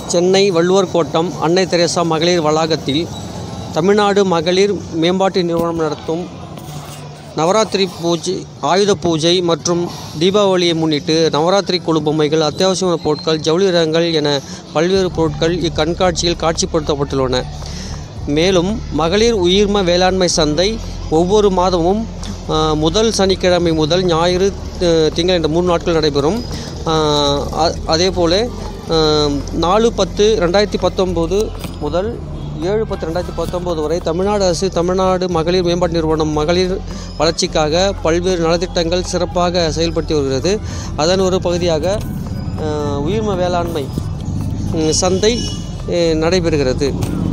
சென்னை வள்ளுவர் கோட்டம் அன்னை தெரேசா மகளிர் வளாகத்தில் தமிழ்நாடு மகளிர் மேம்பாட்டு நிறுவனம் நடத்தும் நவராத்திரி பூஜை ஆயுத பூஜை மற்றும் தீபாவளியை முன்னிட்டு நவராத்திரி கொலு பொம்மைகள் அத்தியாவசியமான பொருட்கள் ஜவுளி ரகங்கள் என பல்வேறு பொருட்கள் இக்கண்காட்சியில் காட்சிப்படுத்தப்பட்டுள்ளன மேலும் மகளிர் உயிர்ம வேளாண்மை சந்தை ஒவ்வொரு மாதமும் ஆ, முதல் சனிக்கிழமை முதல் ஞாயிறு தி- திங்கள் என்ற மூணு நாட்கள் நடைபெறும் ஆ, அ- அதே போல நாலு பத்து ரெண்டாயிரத்தி பத்தொம்போது முதல் ஏழு பத்து ரெண்டாயிரத்தி பத்தொம்போது வரை தமிழ்நாடு அரசு தமிழ்நாடு மகளிர் மேம்பாட்டு நிறுவனம் மகளிர் வளர்ச்சிக்காக பல்வேறு நலத்திட்டங்கள் சிறப்பாக செயல்படுத்தி வருகிறது அதன் ஒரு பகுதியாக அஹ், உயிர்ம வேளாண்மை ம், சந்தை அஹ், நடைபெறுகிறது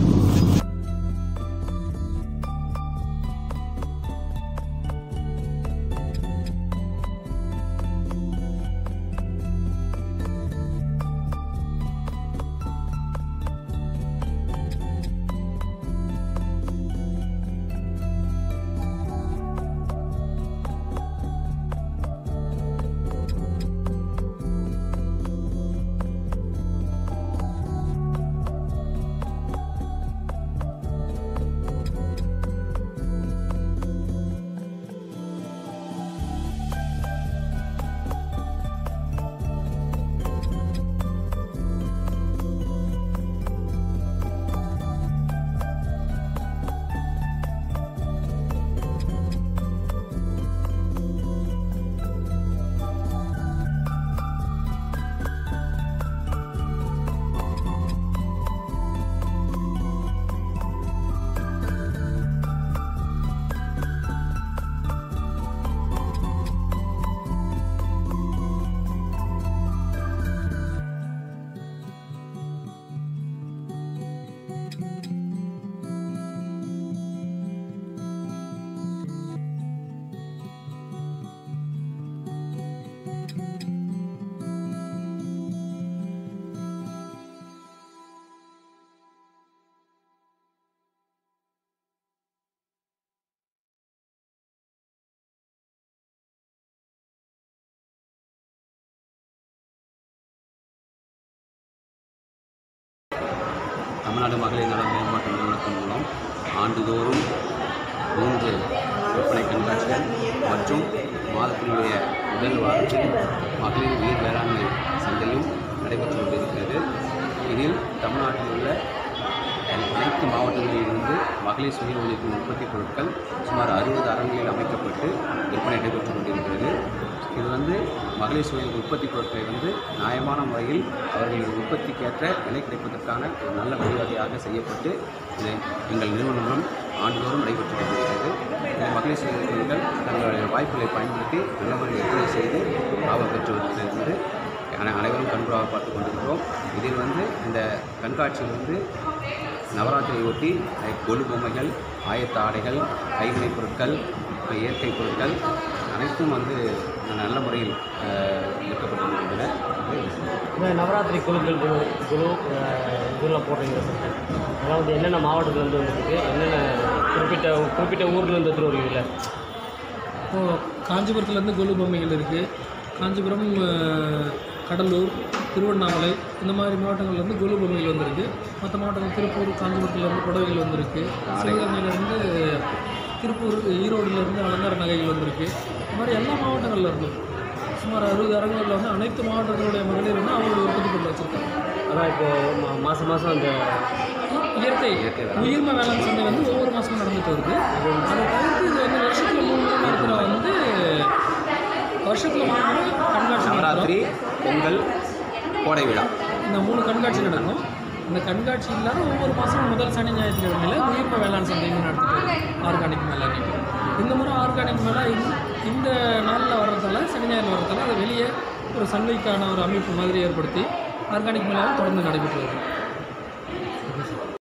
தமிழ்நாடு மகளிர் நல மேம்பாட்டு நிறுவனத்தின் மூலம் ஆண்டுதோறும் மூன்று விற்பனை கண்காட்சிகள் மற்றும் மாதத்தினுடைய முதல் வாரத்தில் மகளிர் உயிர் வேளாண்மை சந்தையும் நடைபெற்று கொண்டிருக்கிறது இதில் தமிழ்நாட்டில் உள்ள அனைத்து மாவட்டங்களிலிருந்து மகளிர் சுய உழைப்பு உற்பத்தி பொருட்கள் சுமார் அறுபது அரங்குகளில் அமைக்கப்பட்டு விற்பனை நடைபெற்று கொண்டிருக்கிறது இது வந்து மகளிர் சுய உற்பத்தி பொருட்களை வந்து நியாயமான முறையில் அவர்களின் உற்பத்திக்கேற்ற விலை கிடைப்பதற்கான ஒரு நல்ல வழிவகையாக செய்யப்பட்டு இது எங்கள் நிறுவனம் ஆண்டுதோறும் நடைபெற்று கொண்டிருக்கிறது இந்த மகளிர் சுய உற்பத்திகள் தங்களுடைய வாய்ப்புகளை பயன்படுத்தி நல்ல முறையில் விற்பனை செய்து லாபம் பெற்று வருகிறது என்று அனை- அனைவரும் கண்கூடாக பார்த்து கொண்டிருக்கிறோம் இதில் வந்து இந்த கண்காட்சியில் வந்து நவராத்திரியை ஒட்டி அஹ், கொலு பொம்மைகள் ஆயத்த ஆடைகள் கைவினைப் பொருட்கள் அஹ், இயற்கை பொருட்கள் அனைத்தும் வந்து நல்ல முறையில் அஹ், விற்கப்பட்டு இந்த நவராத்திரி குழுக்கள் குழு குழு இதில் போடுறீங்க சார் அதெல்லாம் வந்து என்னென்ன மாவட்டத்துலேருந்து வந்துருக்கு என்னென்ன குறிப்பிட்ட குறிப்பிட்ட ஊர்லேருந்து எடுத்துகிட்டு வருவீங்களா இப்போது காஞ்சிபுரத்துலேருந்து கொலு பொம்மைகள் இருக்குது காஞ்சிபுரம் அஹ், கடலூர் திருவண்ணாமலை இந்த மாதிரி மாவட்டங்கள்லேருந்து கொலு பொம்மைகள் வந்திருக்கு மற்ற மாவட்டங்கள் திருப்பூர் காஞ்சிபுரத்துலேருந்து புடவைகள் வந்திருக்கு சிவகங்கையிலேருந்து திருப்பூர் ஈரோடுலேருந்து அலங்கார நகைகள் வந்திருக்கு இந்த மாதிரி எல்லா மாவட்டங்கள்ல இருந்தும் சுமார் அறுபது அரங்குகளில் வந்து அனைத்து மாவட்டங்களுடைய மகளிர் வந்து அவங்களுடைய உற்பத்தி பொருள் வச்சுருக்காங்க அதான் இப்போது மா மாதம் மாதம் அந்த இயற்கை உயிர்ம வேளாண் சந்தை வந்து ஒவ்வொரு மாதமும் நடந்துட்டு வருது அதை தவிர்த்து இது வந்து வருஷத்தில் மூணு முறை நடத்துகிற வந்து வருஷத்தில் மூணு முறை கண்காட்சி நடத்துகிறோம் நவராத்திரி பொங்கல் கோடை விழா இந்த மூணு கண்காட்சி நடக்கும் இந்த கண்காட்சி இல்லாத ஒவ்வொரு மாதமும் முதல் சனி ஞாயிற்றுக்கிழமையில் உயிர்ம வேளாண் சந்தைன்னு நடத்திட்டு வரோம் ஆர்கானிக் மேலே இந்த முறை ஆர்கானிக் மேலே இந்த- இந்த நாளில் வர்றதால சனி ஞாயிறு வர்றதால அதை வெளியே ஒரு சந்தைக்கான ஒரு அமைப்பு மாதிரி ஏற்படுத்தி ஆர்கானிக் மேலாவும் தொடர்ந்து நடைபெற்று வருது